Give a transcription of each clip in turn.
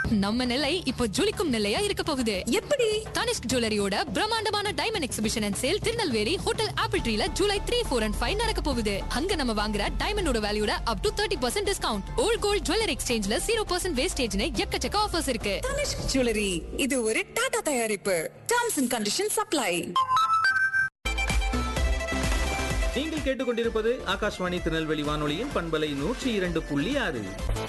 நம்ம நிலை இப்போ ஜொலிக்கும் நிலையா இருக்க போகுது எப்படி தனிஷ்க் ஜுவல்லரியோட பிரம்மாண்டமான diamond exhibition and sale Tirunelveli hotel apple ட்ரீல July three four and five நடக்க போகுது அங்க நம்ம வாங்குற டைமண்டோட வேல்யூட up to thirty percent discount old gold jewellery எக்ஸ்சேஞ்ச்ல ஜீரோ பர்சன்ட் வேஸ்டேஜ்னு எக்கச்சக்க ஆஃபர்ஸ் இருக்கு தனிஷ்க் ஜுவல்லரி இது ஒரு டாடா தயாரிப்பு டர்ம்ஸ் அண்ட் கண்டிஷன் சப்ளை நீங்கள் கேட்டுக்கொண்டிருப்பது ஆகாஷ்வாணி திருநெல்வேலி வானொலியின் பண்பலை நூற்றி இரண்டு புள்ளி ஆறு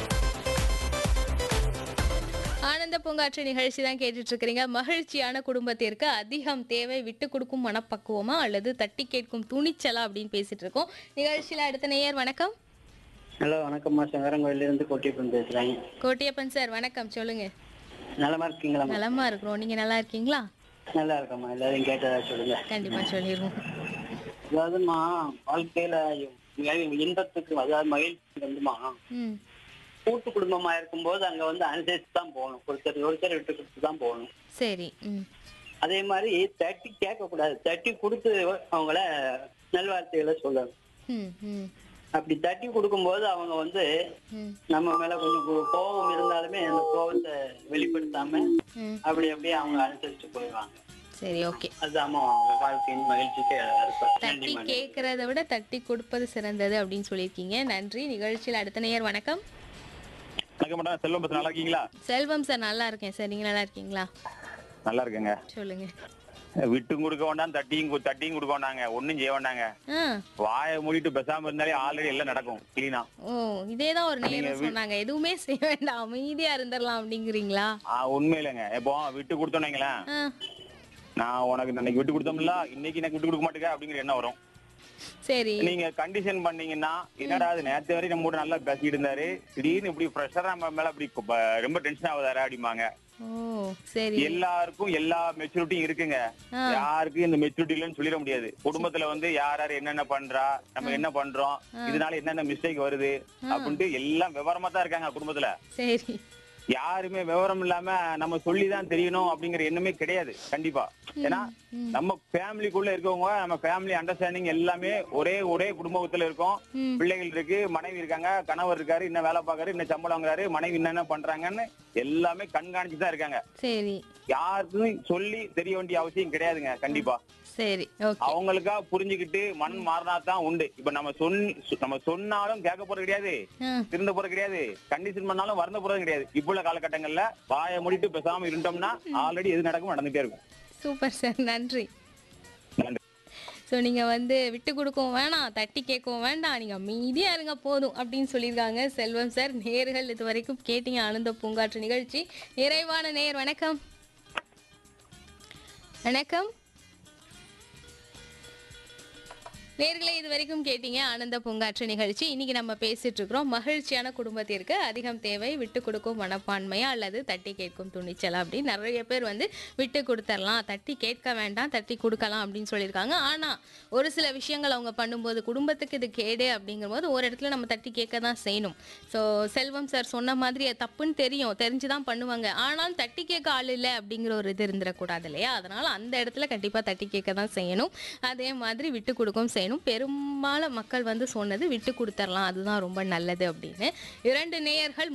ஆனந்த பூங்காற்று நிகழ்ச்சி தான் கேட்டுட்டு இருக்கிறீங்க மகிழ்ச்சியான குடும்பத்திற்கு அதிகம் தேவை விட்டு கொடுக்கும் மனப்பக்குவமா அல்லது தட்டி கேட்கும் துணிச்சலா அப்படின்னு பேசிட்டு இருக்கோம் நிகழ்ச்சியில அடுத்த நேயர் வணக்கம் ஹலோ வணக்கம்மா சங்கரங்கோயில இருந்து கோட்டியப்பன் பேசுறேன் கோட்டியப்பன் சார் வணக்கம் சொல்லுங்க நலமா இருக்கீங்களா நலமா இருக்கிறோம் நீங்க நல்லா இருக்கீங்களா நல்லா இருக்கம்மா எல்லாரும் கேட்டதா சொல்லுங்க கண்டிப்பா சொல்லிடுவோம் அதாவதுமா வாழ்க்கையில மகிழ்- இன்பத்துக்கு அதாவது மகிழ்ச்சி வந்துமா ம் கூட்டு குடும்பமா இருக்கும்போது அங்க வந்து அனுசரிச்சு தான் போகணும் ஒருத்தர் ஒருத்தர் விட்டு கொடுத்து தான் போகணும் சரி ம் அதே மாதிரி தட்டி கேட்க கூடாது தட்டி கொடுத்து அவங்கள நல்வார்த்தைகளை சொல்லணும் ம் ம் அப்படி தட்டி கொடுக்கும்போது அவங்க வந்து ம் நம்ம மேல கொஞ்சம் கோ- கோபம் இருந்தாலுமே அந்த கோபத்தை வெளிப்படுத்தாம ம் அப்படி அப்படியே அவங்க அனுசரிச்சு போயிடுவாங்க சரி ஓகே அதுதாம்மா அவங்க வாழ்க்கையின் மகிழ்ச்சிக்கு அர்த்தம். நன்றி தட்டி மேடம். கேட்கறத விட தட்டி கொடுப்பது சிறந்தது அப்படின்னு சொல்லியிருக்கீங்க நன்றி நிகழ்ச்சியில் அடுத்த நேயர் வணக்கம் வணக்கம் மேடம் செல்வம் பஸ் நல்லா இருக்கீங்களா செல்வம் சார் நல்லா இருக்கேன் சார் நீங்க நல்லா இருக்கீங்களா நல்லா இருக்கேங்க சொல்லுங்க விட்டும் கொடுக்க வேண்டாம் தட்டியும் கு- தட்டியும் கொடுக்க வேண்டாங்க ஒண்ணும் செய்ய வேண்டாங்க ஆ வாயை மூடிட்டு பேசாம இருந்தாலே ஆல்ரெடி எல்லாம் நடக்கும் கிளீனா ஓ இதே தான் ஒரு நேரம் சொன்னாங்க எதுவுமே செய்ய வேண்டாம் அமைதியா இருந்துடலாம் அப்படிங்கிறீங்களா ஆஹ் உண்மையிலங்க இப்போ விட்டு கொடுத்தோன்னீங்களேன் ஆ, நான் உனக்கு இன்னைக்கு விட்டு கொடுத்தோம்ல இன்னைக்கு எனக்கு விட்டு கொடுக்க மாட்டேங்க அப்படிங்கிற எண்ணம் வரும் சரி நீங்க கண்டிஷன் பண்ணீங்கன்னா என்னடா அது நேத்து வரை நம்ம கூட நல்லா பேசிட்டு இருந்தாரு திடீர்னு இப்படி ப்ரெஷரா நம்ம மேல அப்படி கு- ப- ரொம்ப டென்ஷன் ஆகுதாரா அப்படிம்பாங்க ஓ சரி எல்லாருக்கும் எல்லா மெச்சூரிட்டியும் இருக்குங்க ஆ. யாருக்கும் இந்த மெச்சூரிட்டி இல்லைன்னு சொல்லிட முடியாது குடும்பத்துல வந்து யார் யார் என்னென்ன பண்றா நம்ம என்ன பண்றோம் இதனால என்னென்ன மிஸ்டேக் வருது அப்படின்ட்டு எல்லாம் விவரமா தான் இருக்காங்க குடும்பத்துல சரி யாருமே விவரம் இல்லாம நம்ம சொல்லிதான் தெரியணும் அப்படிங்கிற எண்ணமே கிடையாது கண்டிப்பா ஏன்னா நம்ம ஃபேமிலிக்குள்ள இருக்கவங்க நம்ம ஃபேமிலி அண்டர்ஸ்டாண்டிங் எல்லாமே ஒரே ஒரே குடும்பத்துல இருக்கோம் ம். பிள்ளைகள் இருக்கு மனைவி இருக்காங்க கணவர் இருக்காரு இன்னும் வேலை பார்க்கறாரு இன்னும் சம்பளம் வாங்குறாரு மனைவி என்னென்ன பண்றாங்கன்னு எல்லாமே கண்காணிச்சு தான் இருக்காங்க சரி யாருக்கும் சொல்லி தெரிய வேண்டிய அவசியம் கிடையாதுங்க கண்டிப்பா சரி ஓகே அவங்களுக்கா புரிஞ்சுக்கிட்டு மண் மாறினா தான் உண்டு இப்ப நம்ம சொன் நம்ம சொன்னாலும் கேட்க போறது கிடையாது ஆ, திருந்த போறது கிடையாது கண்டிஷன் பண்ணாலும் வருந்த போறது கிடையாது இப்ப உள்ள காலகட்டங்கள்ல வாயை மூடிட்டு பேசாம இருந்தோம்னா ஆல்ரெடி எது நடக்கும் நடந்துட்டே இருக்கும் சூப்பர் சார் நன்றி நன்றி ஸோ நீங்கள் வந்து விட்டு கொடுக்கவும் வேணாம் தட்டி கேட்கவும் வேண்டாம் நீங்கள் அமைதியாக இருங்க போதும் அப்படின்னு சொல்லியிருக்காங்க செல்வம் சார் நேர்கள் இது வரைக்கும் கேட்டீங்க ஆனந்த பூங்காற்று நிகழ்ச்சி நிறைவான நேர் வணக்கம் வணக்கம் நேர்களே இது வரைக்கும் கேட்டீங்க ஆனந்த பூங்காற்று நிகழ்ச்சி இன்னைக்கு நம்ம பேசிட்டு இருக்கிறோம் மகிழ்ச்சியான குடும்பத்திற்கு அதிகம் தேவை விட்டு கொடுக்கும் மனப்பான்மையா அல்லது தட்டி கேட்கும் துணிச்சலா அப்படின்னு நிறைய பேர் வந்து விட்டு கொடுத்துடலாம் தட்டி கேட்க வேண்டாம் தட்டி கொடுக்கலாம் அப்படின்னு சொல்லியிருக்காங்க ஆனா ஒரு சில விஷயங்கள் அவங்க பண்ணும்போது குடும்பத்துக்கு இது கேடு அப்படிங்கும்போது ஒரு இடத்துல நம்ம தட்டி கேட்க தான் செய்யணும் ஸோ செல்வம் சார் சொன்ன மாதிரி அது தப்புன்னு தெரியும் தெரிஞ்சு தான் பண்ணுவாங்க ஆனாலும் தட்டி கேட்க ஆள் இல்லை அப்படிங்கிற ஒரு இது இருந்துடக்கூடாது இல்லையா அதனால அந்த இடத்துல கண்டிப்பாக தட்டி கேட்க தான் செய்யணும் அதே மாதிரி விட்டு கொடுக்கவும் செய்யணும் பெரும்பாலும் மக்கள் வந்து சொன்னது விட்டு கொடுத்துடலாம் அதுதான் ரொம்ப நல்லது அப்படின்னு இரண்டு நேயர்கள்